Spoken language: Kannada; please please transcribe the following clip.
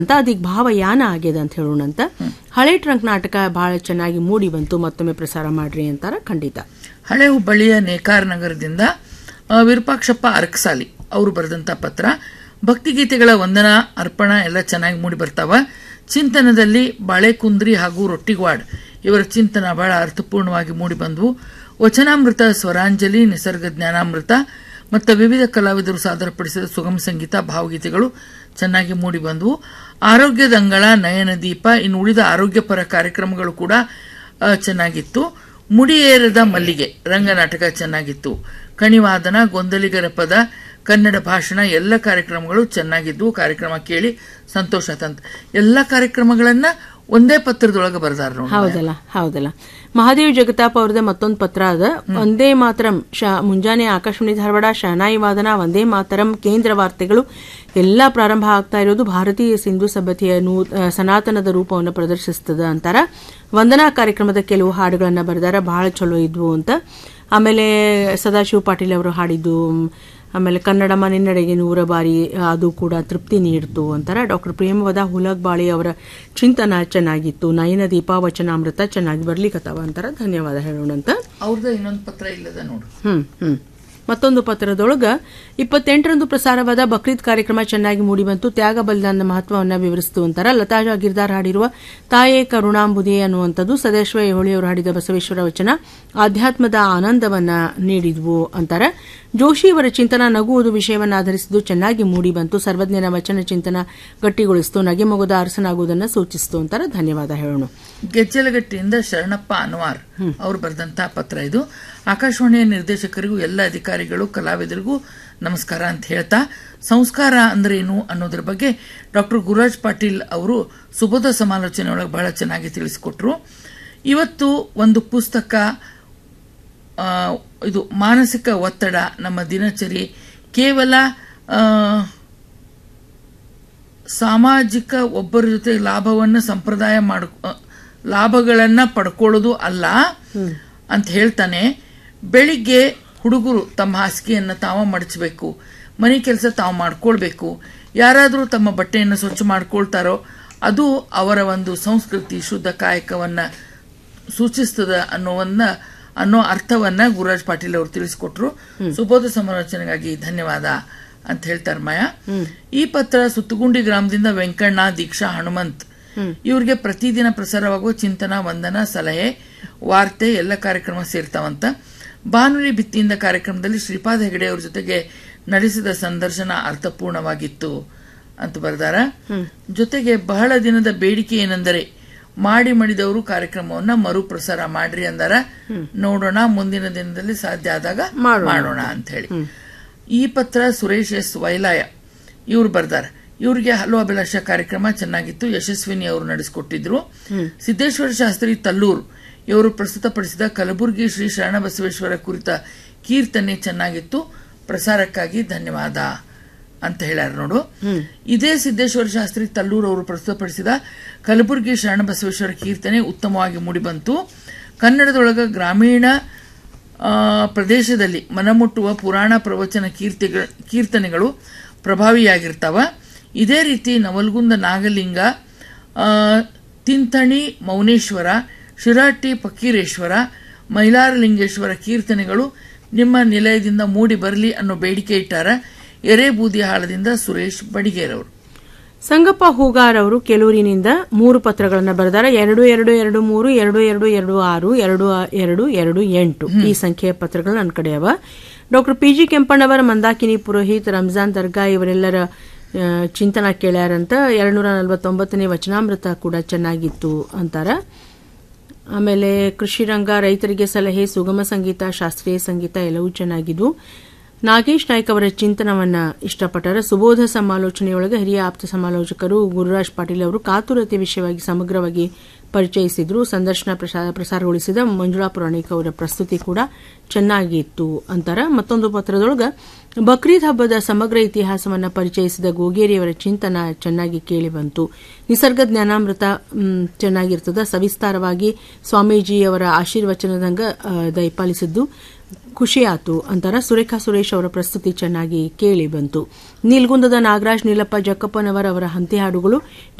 ಅಂತ ಅದಕ್ಕೆ ಭಾವಯಾನ ಆಗ್ಯದ ಅಂತ ಹೇಳೋಣಂತ ಹಳೆ ಟ್ರಂಕ್ ನಾಟಕ ಬಹಳ ಚೆನ್ನಾಗಿ ಮೂಡಿ ಬಂತು ಮತ್ತೊಮ್ಮೆ ಪ್ರಸಾರ ಮಾಡ್ರಿ ಅಂತಾರ ಖಂಡಿತ ಹಳೆ ಹುಬ್ಬಳ್ಳಿಯ ನೇಕಾರ್ ನಗರದಿಂದ ಆ, ವಿರೂಪಾಕ್ಷಪ್ಪ ಅರಕಸಾಲಿ ಅವರು ಬರೆದಂತ ಪತ್ರ ಭಕ್ತಿಗೀತೆಗಳ ವಂದನ ಅರ್ಪಣ ಎಲ್ಲ ಚೆನ್ನಾಗಿ ಮೂಡಿ ಬರ್ತಾವ ಚಿಂತನದಲ್ಲಿ ಬಾಳೆಕುಂದ್ರಿ ಹಾಗೂ ರೊಟ್ಟಿಗ್ವಾಡ್ ಇವರ ಚಿಂತನ ಬಹಳ ಅರ್ಥಪೂರ್ಣವಾಗಿ ಮೂಡಿ ಬಂದವು ವಚನಾಮೃತ ಸ್ವರಾಂಜಲಿ ನಿಸರ್ಗ ಜ್ಞಾನಾಮೃತ ಮತ್ತು ವಿವಿಧ ಕಲಾವಿದರು ಸಾದರಪಡಿಸಿದ ಸುಗಮ ಸಂಗೀತ ಭಾವಗೀತೆಗಳು ಚೆನ್ನಾಗಿ ಮೂಡಿ ಬಂದವು ಆರೋಗ್ಯದ ಅಂಗಳ ನಯನ ದೀಪ ಇನ್ನು ಉಳಿದ ಆರೋಗ್ಯಪರ ಕಾರ್ಯಕ್ರಮಗಳು ಕೂಡ ಆ, ಚೆನ್ನಾಗಿತ್ತು ಮುಡಿಯೇರದ ಮಲ್ಲಿಗೆ ರಂಗನಾಟಕ ಚೆನ್ನಾಗಿತ್ತು ಕಣಿವಾದನ ಗೊಂದಲಿಗರ ಪದ ಕನ್ನಡ ಭಾಷಣ ಎಲ್ಲ ಕಾರ್ಯಕ್ರಮಗಳು ಚೆನ್ನಾಗಿದ್ವು ಕಾರ್ಯಕ್ರಮ ಕೇಳಿ ಸಂತೋಷ ತಂತ ಎಲ್ಲ ಕಾರ್ಯಕ್ರಮಗಳನ್ನ ಒಂದೇ ಪತ್ರದೊಳಗೆ ಬರ್ದಾರ ನೋಡಿ ಹೌದಲ್ಲ ಹೌದಲ್ಲ ಮಹಾದೇವ್ ಜಗತಾಪ್ ಅವ್ರದ್ದು ಮತ್ತೊಂದು ಪತ್ರ ಅದ ಒಂದೇ ಮಾತರಂ ಶ ಮುಂಜಾನೆ ಆಕಾಶವಾಣಿ ಧಾರವಾಡ ಶಹನಾಯಿ ವಾದನ ಒಂದೇ ಮಾತರಂ ಕೇಂದ್ರ ವಾರ್ತೆಗಳು ಎಲ್ಲಾ ಪ್ರಾರಂಭ ಆಗ್ತಾ ಇರೋದು ಭಾರತೀಯ ಸಿಂಧು ಸಭ್ಯತೆಯ ನೂ ಆ, ಸನಾತನದ ರೂಪವನ್ನು ಪ್ರದರ್ಶಿಸ್ತದ ಅಂತಾರ ವಂದನಾ ಕಾರ್ಯಕ್ರಮದ ಕೆಲವು ಹಾಡುಗಳನ್ನ ಬರೆದಾರ ಬಹಳ ಚಲೋ ಇದ್ವು ಅಂತ ಆಮೇಲೆ ಸದಾಶಿವ ಪಾಟೀಲ್ ಅವರು ಹಾಡಿದ್ದು ಮ್, ಆಮೇಲೆ ಕನ್ನಡ ಮನೆಯಡೆಗೆ ನೂರ ಬಾರಿ ಅದು ಕೂಡ ತೃಪ್ತಿ ನೀಡ್ತು ಅಂತಾರ ಡಾಕ್ಟರ್ ಪ್ರೇಮವದ ಹುಲಗ್ಬಾಳಿ ಅವರ ಚಿಂತನ ಚೆನ್ನಾಗಿತ್ತು ನಯನ ದೀಪ ವಚನಾಮೃತ ಚೆನ್ನಾಗಿ ಬರ್ಲಿಕ್ಕತ್ತಾವ ಅಂತಾರ ಧನ್ಯವಾದ ಹೇಳೋಣಂತ ಅವ್ರದ್ದು ಇನ್ನೊಂದು ಪತ್ರ ಇಲ್ಲದ ನೋಡು ಹ್ಮ್ ಹ್ಮ್ ಮತ್ತೊಂದು ಪತ್ರದೊಳಗ ಇಪ್ಪತ್ತೆಂಟರಂದು ಪ್ರಸಾರವಾದ ಬಕ್ರೀದ್ ಕಾರ್ಯಕ್ರಮ ಚೆನ್ನಾಗಿ ಮೂಡಿಬಂತು ತ್ಯಾಗ ಬಲಿದಾನದ ಮಹತ್ವವನ್ನು ವಿವರಿಸಿತು ಅಂತಾರ ಲತಾ ಗಿರ್ದಾರ್ ಹಾಡಿರುವ ತಾಯೇ ಕರುಣಾಂಬುದೇ ಅನ್ನುವಂಥದ್ದು ಸದಾಶಿವ ಹೋಳಿಯವರು ಹಾಡಿದ ಬಸವೇಶ್ವರ ವಚನ ಆಧ್ಯಾತ್ಮದ ಆನಂದವನ್ನ ನೀಡಿದ್ವು ಅಂತಾರ ಜೋಶಿ ಅವರ ಚಿಂತನ ನಗುವುದು ವಿಷಯವನ್ನು ಆಧರಿಸಿದ್ದು ಚೆನ್ನಾಗಿ ಮೂಡಿ ಬಂತು ಸರ್ವಜ್ಞನ ವಚನ ಚಿಂತನ ಗಟ್ಟಿಗೊಳಿಸಿತು ನಗೆ ಮಗುದ ಅರಸನಾಗುವುದನ್ನು ಸೂಚಿಸಿತು ಅಂತಾರ ಧನ್ಯವಾದ ಹೇಳೋಣ ಗೆಜ್ಜಲಗಟ್ಟಿಯಿಂದ ಶರಣಪ್ಪ ಅನ್ವಾರ್ ಅವರು ಬರೆದಂತಹ ಪತ್ರ ಇದು ಆಕಾಶವಾಣಿಯ ನಿರ್ದೇಶಕರಿಗೂ ಎಲ್ಲ ಅಧಿಕಾರಿಗಳು ಕಲಾವಿದರಿಗೂ ನಮಸ್ಕಾರ ಅಂತ ಹೇಳ್ತಾ ಸಂಸ್ಕಾರ ಅಂದ್ರೆ ಏನು ಅನ್ನೋದ್ರ ಬಗ್ಗೆ ಡಾಕ್ಟರ್ ಗುರುರಾಜ್ ಪಾಟೀಲ್ ಅವರು ಸುಬೋಧ ಸಮಾಲೋಚನೆ ಒಳಗೆ ಬಹಳ ಚೆನ್ನಾಗಿ ತಿಳಿಸಿಕೊಟ್ರು ಇವತ್ತು ಒಂದು ಪುಸ್ತಕ ಆ, ಇದು ಮಾನಸಿಕ ಒತ್ತಡ ನಮ್ಮ ದಿನಚರಿ ಕೇವಲ ಆ, ಸಾಮಾಜಿಕ ಒಬ್ಬರ ಜೊತೆ ಲಾಭವನ್ನ ಸಂಪ್ರದಾಯ ಮಾಡ ಲಾಭಗಳನ್ನ ಪಡ್ಕೊಳ್ಳೋದು ಅಲ್ಲ ಅಂತ ಹೇಳ್ತಾನೆ ಬೆಳಿಗ್ಗೆ ಹುಡುಗರು ತಮ್ಮ ಹಾಸಿಗೆಯನ್ನು ತಾವ ಮಡಚಬೇಕು ಮನೆ ಕೆಲಸ ತಾವು ಮಾಡ್ಕೊಳ್ಬೇಕು ಯಾರಾದರೂ ತಮ್ಮ ಬಟ್ಟೆಯನ್ನು ಸ್ವಚ್ಛ ಮಾಡ್ಕೊಳ್ತಾರೋ ಅದು ಅವರ ಒಂದು ಸಂಸ್ಕೃತಿ ಶುದ್ಧ ಕಾಯಕವನ್ನ ಸೂಚಿಸ್ತದ ಅನ್ನೋವನ್ನ ಅನ್ನೋ ಅರ್ಥವನ್ನ ಗುರುರಾಜ್ ಪಾಟೀಲ್ ಅವರು ತಿಳಿಸಿಕೊಟ್ರು ಸುಬೋಧ ಸಮಾಲೋಚನೆಗಾಗಿ ಧನ್ಯವಾದ ಅಂತ ಹೇಳ್ತಾರೆ ಮಾಯಾ ಈ ಪತ್ರ ಸುತ್ತಗುಂಡಿ ಗ್ರಾಮದಿಂದ ವೆಂಕಣ್ಣ ದೀಕ್ಷಾ ಹನುಮಂತ್ ಇವ್ರಿಗೆ ಪ್ರತಿದಿನ ಪ್ರಸಾರವಾಗುವ ಚಿಂತನ ವಂದನ ಸಲಹೆ ವಾರ್ತೆ ಎಲ್ಲ ಕಾರ್ಯಕ್ರಮ ಸೇರ್ತಾವಂತ ಬಾನುಲಿ ಭಿತ್ತಿಯಿಂದ ಕಾರ್ಯಕ್ರಮದಲ್ಲಿ ಶ್ರೀಪಾದ್ ಹೆಗಡೆ ಅವ್ರ ಜೊತೆಗೆ ನಡೆಸಿದ ಸಂದರ್ಶನ ಅರ್ಥಪೂರ್ಣವಾಗಿತ್ತು ಅಂತ ಬರ್ದಾರ ಜೊತೆಗೆ ಬಹಳ ದಿನದ ಬೇಡಿಕೆ ಏನೆಂದರೆ ಮಾಡಿ ಮಡಿದವರು ಕಾರ್ಯಕ್ರಮವನ್ನ ಮರುಪ್ರಸಾರ ಮಾಡ್ರಿ ಅಂದಾರ ನೋಡೋಣ ಮುಂದಿನ ದಿನದಲ್ಲಿ ಸಾಧ್ಯ ಆದಾಗ ಮಾಡೋಣ ಅಂತ ಹೇಳಿ ಈ ಪತ್ರ ಸುರೇಶ್ ಎಸ್ ವೈಲಾಯ ಇವ್ರು ಬರ್ದಾರ ಇವ್ರಿಗೆ ಹಲವು ಅಭಿಲಾಷ ಕಾರ್ಯಕ್ರಮ ಚೆನ್ನಾಗಿತ್ತು ಯಶಸ್ವಿನಿ ಅವರು ನಡೆಸಿಕೊಟ್ಟಿದ್ರು ಸಿದ್ದೇಶ್ವರ ಶಾಸ್ತ್ರಿ ತಲ್ಲೂರು ಇವರು ಪ್ರಸ್ತುತಪಡಿಸಿದ ಕಲಬುರಗಿ ಶ್ರೀ ಶರಣಬಸವೇಶ್ವರ ಕುರಿತ ಕೀರ್ತನೆ ಚೆನ್ನಾಗಿತ್ತು ಪ್ರಸಾರಕ್ಕಾಗಿ ಧನ್ಯವಾದ ಅಂತ ಹೇಳ್ಯಾರ ನೋಡು ಇದೇ ಸಿದ್ದೇಶ್ವರ ಶಾಸ್ತ್ರಿ ತಲ್ಲೂರು ಅವರು ಪ್ರಸ್ತುತಪಡಿಸಿದ ಕಲಬುರಗಿ ಶರಣಬಸವೇಶ್ವರ ಕೀರ್ತನೆ ಉತ್ತಮವಾಗಿ ಮೂಡಿಬಂತು ಕನ್ನಡದೊಳಗ ಗ್ರಾಮೀಣ ಆ, ಪ್ರದೇಶದಲ್ಲಿ ಮನಮುಟ್ಟುವ ಪುರಾಣ ಪ್ರವಚನ ಕೀರ್ತಿಗಳ ಕೀರ್ತನೆಗಳು ಪ್ರಭಾವಿಯಾಗಿರ್ತಾವ ಇದೇ ರೀತಿ ನವಲ್ಗುಂದ ನಾಗಲಿಂಗ ಆ, ತಿಂಥಣಿ ಮೌನೇಶ್ವರ ಶಿರಾಟಿ ಫಕೀರೇಶ್ವರ ಮೈಲಾರಲಿಂಗೇಶ್ವರ ಕೀರ್ತನೆಗಳು ನಿಮ್ಮ ನಿಲಯದಿಂದ ಮೂಡಿ ಬರಲಿ ಅನ್ನೋ ಬೇಡಿಕೆ ಇಟ್ಟಾರ ಎರೆಬೂದಿಹಾಳದಿಂದ ಸುರೇಶ್ ಬಡಿಗೇರವರು ಸಂಗಪ್ಪ ಹೂಗಾರ್ ಅವರು ಕೆಲೂರಿನಿಂದ ಮೂರು ಪತ್ರಗಳನ್ನು ಬರೆದಾರ ಎರಡು ಎರಡು ಎರಡು ಮೂರು ಎರಡು ಎರಡು ಎರಡು ಆರು ಎರಡು ಎರಡು ಎರಡು ಎಂಟು ಈ ಸಂಖ್ಯೆಯ ಪತ್ರಗಳು ನನ್ನ ಕಡೆ ಅವ doctor P G Kempannavar Mandakini Purohit Ramzan Darga ಇವರೆಲ್ಲರ ಆ, ಚಿಂತನ ಕೇಳ್ಯಾರಂತ ಎರಡ್ನೂರ ನಲವತ್ತೊಂಬತ್ತನೇ ವಚನಾಮೃತ ಕೂಡ ಚೆನ್ನಾಗಿತ್ತು ಅಂತಾರ ಆಮೇಲೆ ಕೃಷಿ ರಂಗ ರೈತರಿಗೆ ಸಲಹೆ ಸುಗಮ ಸಂಗೀತ ಶಾಸ್ತ್ರೀಯ ಸಂಗೀತ ಎಲ್ಲವೂ ಚೆನ್ನಾಗಿದ್ವು ನಾಗೇಶ್ ನಾಯ್ಕ್ ಅವರ ಚಿಂತನವನ್ನ ಇಷ್ಟಪಟ್ಟರ ಸುಬೋಧ ಸಮಾಲೋಚನೆಯೊಳಗೆ ಹಿರಿಯ ಆಪ್ತ ಸಮಾಲೋಚಕರು ಗುರುರಾಜ್ ಪಾಟೀಲ್ ಅವರು ಕಾತುರತೆ ವಿಷಯವಾಗಿ ಸಮಗ್ರವಾಗಿ ಪರಿಚಯಿಸಿದ್ರು ಸಂದರ್ಶನ ಪ್ರಸಾ- ಪ್ರಸಾರಗೊಳಿಸಿದ ಮಂಜುಳಾ ಪುರಾಣಿಕ್ ಅವರ ಪ್ರಸ್ತುತಿ ಕೂಡ ಚೆನ್ನಾಗಿತ್ತು ಅಂತಾರ ಮತ್ತೊಂದು ಪತ್ರದೊಳಗ ಬಕ್ರೀದ್ ಹಬ್ಬದ ಸಮಗ್ರ ಇತಿಹಾಸವನ್ನ ಪರಿಚಯಿಸಿದ ಗೋಗೇರಿಯವರ ಚಿಂತನ ಚೆನ್ನಾಗಿ ಕೇಳಿ ಬಂತು ನಿಸರ್ಗ ಜ್ಞಾನಾಮೃತ ಮ್, ಚೆನ್ನಾಗಿರ್ತದ ಸವಿಸ್ತಾರವಾಗಿ ಸ್ವಾಮೀಜಿಯವರ ಆಶೀರ್ವಚನದಂಗ ಆ, ದಯಪಾಲಿಸಿದ್ದು ಖುಷಿ ಆತು ಅಂತಾರ ಸುರೇಖಾ ಸುರೇಶ್ ಅವರ ಪ್ರಸ್ತುತಿ ಚೆನ್ನಾಗಿ ಕೇಳಿ ಬಂತು ನೀಲ್ಗುಂದದ ನಾಗರಾಜ್ ನೀಲಪ್ಪ ಜಕ್ಕಪ್ಪನವರ್ ಅವರ ಹಂತಿ ಹಾಡುಗಳು